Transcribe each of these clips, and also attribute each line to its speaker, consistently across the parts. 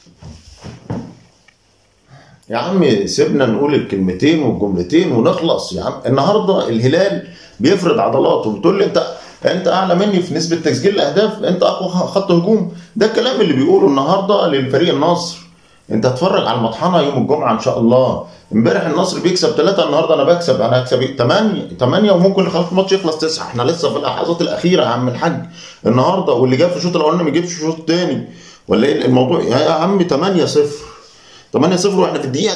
Speaker 1: يا عم سيبنا نقول الكلمتين والجملتين ونخلص يا عم النهارده الهلال بيفرض عضلاته بتقول لي انت انت اعلى مني في نسبه تسجيل الاهداف انت اقوى خط هجوم ده الكلام اللي بيقوله النهارده للفريق النصر انت اتفرج على المطحنه يوم الجمعه ان شاء الله امبارح النصر بيكسب ثلاثة النهارده انا بكسب انا هكسب ايه؟ 8 8 وممكن خلاص الماتش يخلص 9 احنا لسه في اللحظات الاخيره يا عم الحاج النهارده واللي جاب في الشوط الاولاني ما يجيبش الشوط الثاني ولا ايه الموضوع يا عم 8 0 8 0 واحنا في الدقيقه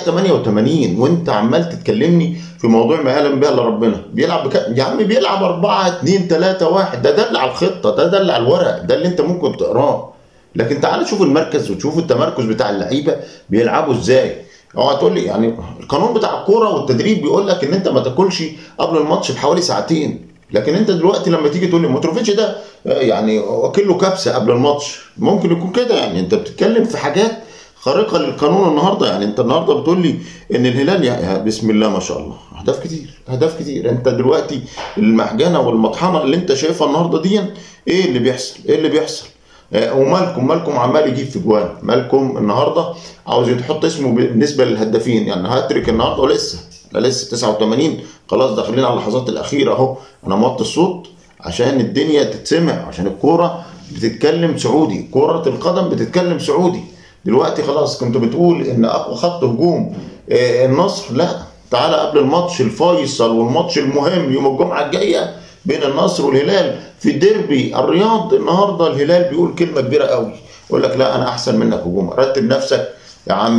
Speaker 1: 88 وانت عمال تتكلمني في موضوع ما يعلم بها الا ربنا بيلعب بك... يا عم بيلعب 4 2 3 1 ده دل على الخطه ده دل على الورق ده اللي انت ممكن تقراه لكن تعال شوف المركز وتشوف التمركز بتاع اللعيبه بيلعبوا ازاي اوعى تقول لي يعني القانون بتاع الكوره والتدريب بيقول لك ان انت ما تاكلش قبل الماتش بحوالي ساعتين لكن انت دلوقتي لما تيجي تقول لي متروفيتش ده يعني واكل له كبسه قبل الماتش ممكن يكون كده يعني انت بتتكلم في حاجات خارقه للقانون النهارده يعني انت النهارده بتقول لي ان الهلال يعني بسم الله ما شاء الله اهداف كتير اهداف كتير انت دلوقتي المحجنه والمطحنه اللي انت شايفها النهارده دي ايه اللي بيحصل ايه اللي بيحصل ومالكم مالكم عمال يجيب في جوان مالكم النهارده عاوز يحط اسمه بالنسبه للهدافين يعني هاتريك النهارده ولسه لسه 89 خلاص داخلين على اللحظات الاخيره اهو انا موطي الصوت عشان الدنيا تتسمع عشان الكوره بتتكلم سعودي كره القدم بتتكلم سعودي دلوقتي خلاص كنت بتقول ان اقوى خط هجوم النصر لا تعالى قبل الماتش الفيصل والماتش المهم يوم الجمعه الجايه بين النصر والهلال في ديربي الرياض النهارده الهلال بيقول كلمه كبيره قوي يقول لك لا انا احسن منك هجوم رتب نفسك يا عم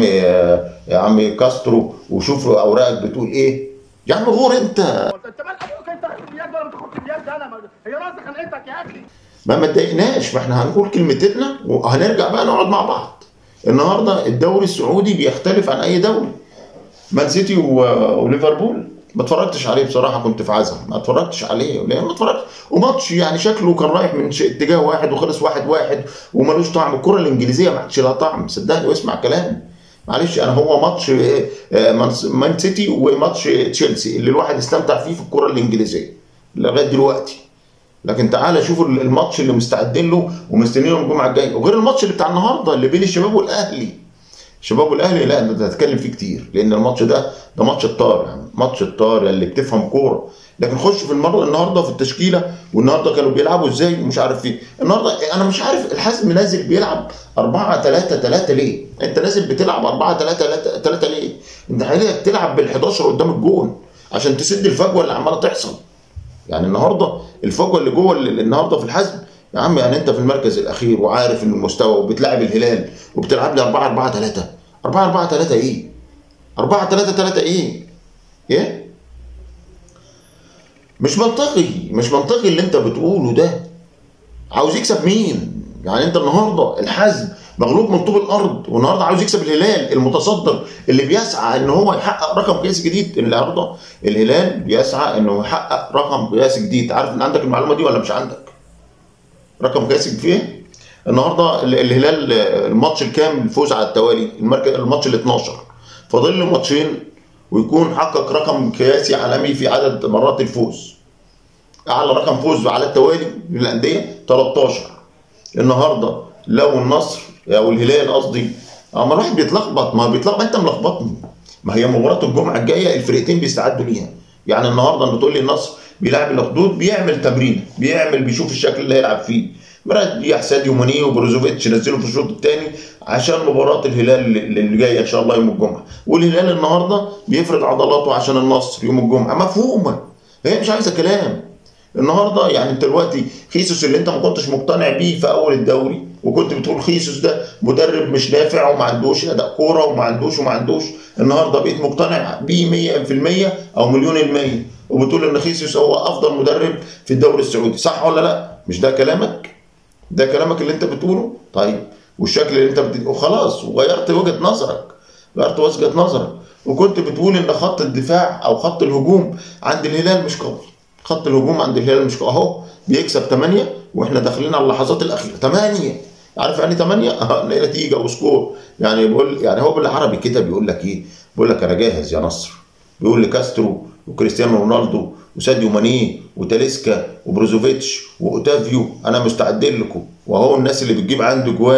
Speaker 1: يا عم كاسترو وشوف اوراقك بتقول ايه يا عم غور انت
Speaker 2: انت مال ابوك انت تاخد بيد ولا ما تاخدش بيد انا ما- هي راسك خلقتك يا اخي
Speaker 1: ما ما تضايقناش ما احنا هنقول كلمتنا وهنرجع بقى نقعد مع بعض النهارده الدوري السعودي بيختلف عن اي دوري مان سيتي و- وليفربول ما اتفرجتش عليه بصراحه كنت في عزم ما اتفرجتش عليه ليه ما اتفرجتش وماتش يعني شكله كان رايح من ش- اتجاه واحد وخلص واحد واحد وملوش طعم الكره الانجليزيه ما عادش لها طعم صدقني واسمع كلامي معلش انا هو ماتش آه، آه، مان- مان سيتي وماتش تشيلسي اللي الواحد استمتع فيه في الكره الانجليزيه لغايه دلوقتي لكن تعالى شوفوا الماتش اللي مستعدين له ومستنيينه الجمعه الجايه وغير الماتش اللي بتاع النهارده اللي بين الشباب والاهلي الشباب والاهلي لا ده هتكلم فيه كتير لان الماتش ده ده ماتش الطار يعني ماتش الطار اللي بتفهم كوره لكن خش في المره النهارده في التشكيله والنهارده كانوا بيلعبوا ازاي ومش عارف ايه النهارده انا مش عارف الحزم نازل بيلعب 4 3 3 ليه انت نازل بتلعب 4 3 3 ليه انت حاليا بتلعب بال 11 قدام الجون عشان تسد الفجوه اللي عماله تحصل يعني النهارده الفجوه اللي جوه ال- النهارده في الحزم يا عم يعني انت في المركز الاخير وعارف ان المستوى وبتلاعب الهلال وبتلعب لي 4 4 3 4 4 3 ايه 4 3 3 ايه ايه مش منطقي مش منطقي اللي انت بتقوله ده عاوز يكسب مين يعني انت النهارده الحزم مغلوب من طوب الارض والنهارده عاوز يكسب الهلال المتصدر اللي بيسعى ان هو يحقق رقم قياسي جديد النهارده الهلال بيسعى انه يحقق رقم قياسي جديد عارف ان عندك المعلومه دي ولا مش عندك رقم قياسي في ايه النهارده ال- الهلال آه، الماتش الكام الفوز على التوالي المركز الماتش ال 12 فاضل له ماتشين ويكون حقق رقم قياسي عالمي في عدد مرات الفوز اعلى رقم فوز على التوالي للانديه 13 النهارده لو النصر او الهلال قصدي اما الواحد بيتلخبط ما هو بيتلخبط انت ملخبطني ما هي مباراه الجمعه الجايه الفرقتين بيستعدوا ليها يعني النهارده انت تقول لي النصر بيلعب الاخدود بيعمل تمرين بيعمل بيشوف الشكل اللي هيلعب فيه مريح ساديو ماني وبروزوفيتش نزله في الشوط الثاني عشان مباراه الهلال اللي اللي جايه ان شاء الله يوم الجمعه والهلال النهارده بيفرد عضلاته عشان النصر يوم الجمعه مفهومه هي مش عايزه كلام النهارده يعني انت دلوقتي خيسوس اللي انت ما كنتش مقتنع بيه في اول الدوري وكنت بتقول خيسوس ده مدرب مش نافع وما عندوش اداء كوره وما عندوش وما عندوش النهارده بقيت مقتنع بيه 100% او مليون المية وبتقول ان خيسوس هو افضل مدرب في الدوري السعودي صح ولا لا مش ده كلامك ده كلامك اللي انت بتقوله طيب والشكل اللي انت بت... وخلاص وغيرت وجهه نظرك غيرت وجهه نظرك وكنت بتقول ان خط الدفاع او خط الهجوم عند الهلال مش قوي خط الهجوم عند الهلال مش قوي اهو بيكسب 8 واحنا داخلين على اللحظات الاخيره 8 عارف يعني 8 اه نتيجه وسكور يعني بيقول يعني هو بالعربي كده بيقول لك ايه بيقول لك انا جاهز يا نصر بيقول لكاسترو وكريستيانو رونالدو وساديو ماني وتاليسكا وبروزوفيتش واوتافيو انا مستعد لكم وهو الناس اللي بتجيب عنده جوان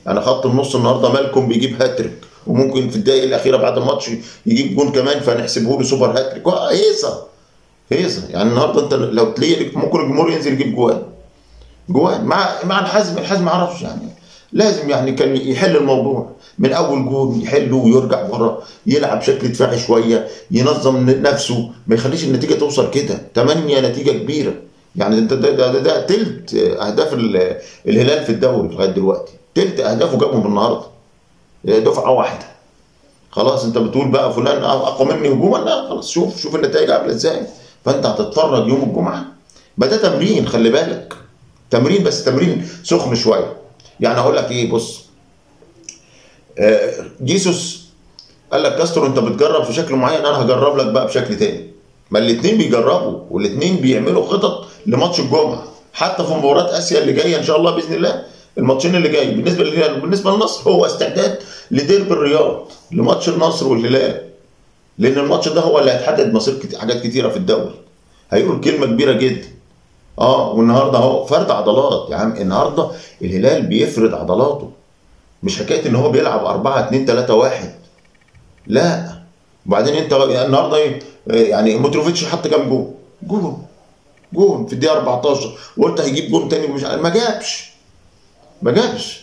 Speaker 1: انا خط النص النهارده مالكم بيجيب هاتريك وممكن في الدقائق الاخيره بعد الماتش يجيب جون كمان فنحسبه له سوبر هاتريك هيصه هيصه يعني النهارده انت لو تلاقي ممكن الجمهور ينزل يجيب جوان جوان مع مع الحزم الحزم ما اعرفش يعني لازم يعني كان يحل الموضوع من اول جول يحله ويرجع ورا يلعب بشكل دفاعي شويه ينظم نفسه ما يخليش النتيجه توصل كده 8 نتيجه كبيره يعني ده ده, ده, ده تلت اهداف الهلال في الدوري لغايه دلوقتي تلت اهدافه جابهم النهارده دفعه واحده خلاص انت بتقول بقى فلان اقوى مني هجوما لا خلاص شوف شوف النتائج عامله ازاي فانت هتتفرج يوم الجمعه بقى ده تمرين خلي بالك تمرين بس تمرين سخن شويه يعني اقول لك ايه بص آه جيسوس قال لك كاسترو انت بتجرب في شكل معين انا هجرب لك بقى بشكل تاني ما الاثنين بيجربوا والاثنين بيعملوا خطط لماتش الجمعه حتى في مباراه اسيا اللي جايه ان شاء الله باذن الله الماتشين اللي جاي بالنسبه للهلال وبالنسبه للنصر هو استعداد لديربي الرياض لماتش النصر والهلال لان الماتش ده هو اللي هيتحدد مصير كتير حاجات كتيره في الدوري هيقول كلمه كبيره جدا اه والنهارده اهو فرد عضلات يا عم النهارده الهلال بيفرد عضلاته مش حكايه ان هو بيلعب 4 2 3 1 لا وبعدين انت النهارده ايه يعني متروفيتش حط كام جون؟ جون جون في الدقيقه 14 وقلت هيجيب جون تاني ومش ما جابش ما جابش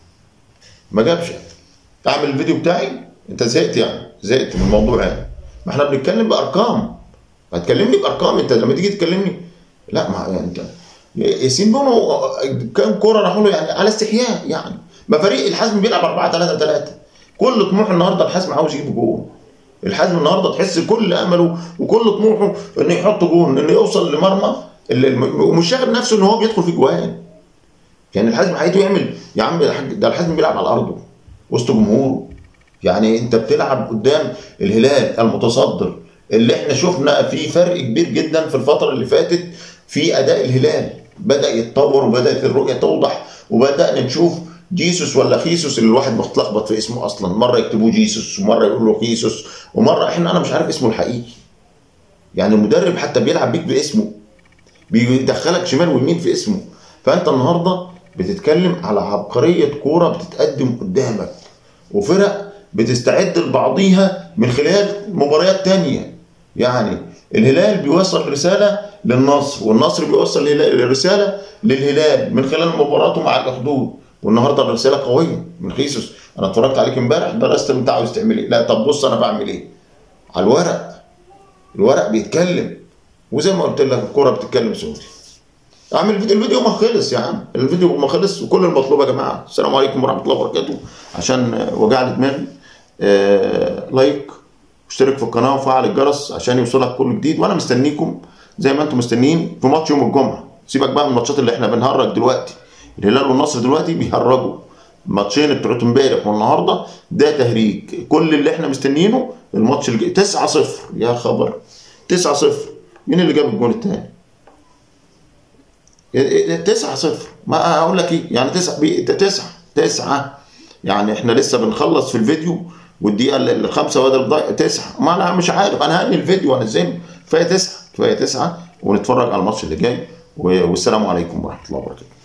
Speaker 1: ما جابش اعمل الفيديو بتاعي انت زهقت يعني زهقت من الموضوع يعني ما احنا بنتكلم بارقام هتكلمني بارقام انت لما تيجي تكلمني لا ما يعني انت ياسين بونو كام كوره راحوا له يعني على استحياء يعني ما فريق الحزم بيلعب 4 3 3 كل طموح النهارده الحزم عاوز يجيب جون الحزم النهارده تحس كل امله وكل طموحه انه يحط جون انه يوصل لمرمى ومش شاغل نفسه ان هو بيدخل في جوان يعني الحزم حياته يعمل يا عم ده الحزم بيلعب على ارضه وسط جمهوره يعني انت بتلعب قدام الهلال المتصدر اللي احنا شفنا في فرق كبير جدا في الفتره اللي فاتت في اداء الهلال بدا يتطور وبدات الرؤيه توضح وبدانا نشوف جيسوس ولا خيسوس اللي الواحد متلخبط في اسمه اصلا مره يكتبوه جيسوس ومره يقولوا خيسوس ومره احنا انا مش عارف اسمه الحقيقي يعني المدرب حتى بيلعب بيك باسمه بيدخلك شمال ويمين في اسمه فانت النهارده بتتكلم على عبقريه كوره بتتقدم قدامك وفرق بتستعد لبعضيها من خلال مباريات تانية يعني الهلال بيوصل رساله للنصر والنصر بيوصل رساله للهلال من خلال مباراته مع الاخدود والنهارده الرساله قويه من خيسوس انا اتفرجت عليك امبارح درست انت عاوز تعمل ايه لا طب بص انا بعمل ايه على الورق الورق بيتكلم وزي ما قلت لك الكوره بتتكلم سعودي اعمل الفيديو الفيديو ما خلص يا عم الفيديو ما خلص وكل المطلوب يا جماعه السلام عليكم ورحمه الله وبركاته عشان وجع لي دماغي آه لايك واشترك في القناه وفعل الجرس عشان يوصلك كل جديد وانا مستنيكم زي ما انتم مستنيين في ماتش يوم الجمعه سيبك بقى من الماتشات اللي احنا بنهرج دلوقتي الهلال والنصر دلوقتي بيهرجوا ماتشين بتوع امبارح والنهارده ده تهريج كل اللي احنا مستنيينه الماتش الجاي 9 0 يا خبر 9 0 مين اللي جاب الجون الثاني 9 0 ما اقول لك ايه يعني 9 9 9 يعني احنا لسه بنخلص في الفيديو والدقيقه الخامسه بدل ضايع 9 ما انا مش عارف انا هني الفيديو وانزله كفايه 9 كفايه 9 ونتفرج على الماتش اللي جاي والسلام عليكم ورحمه الله وبركاته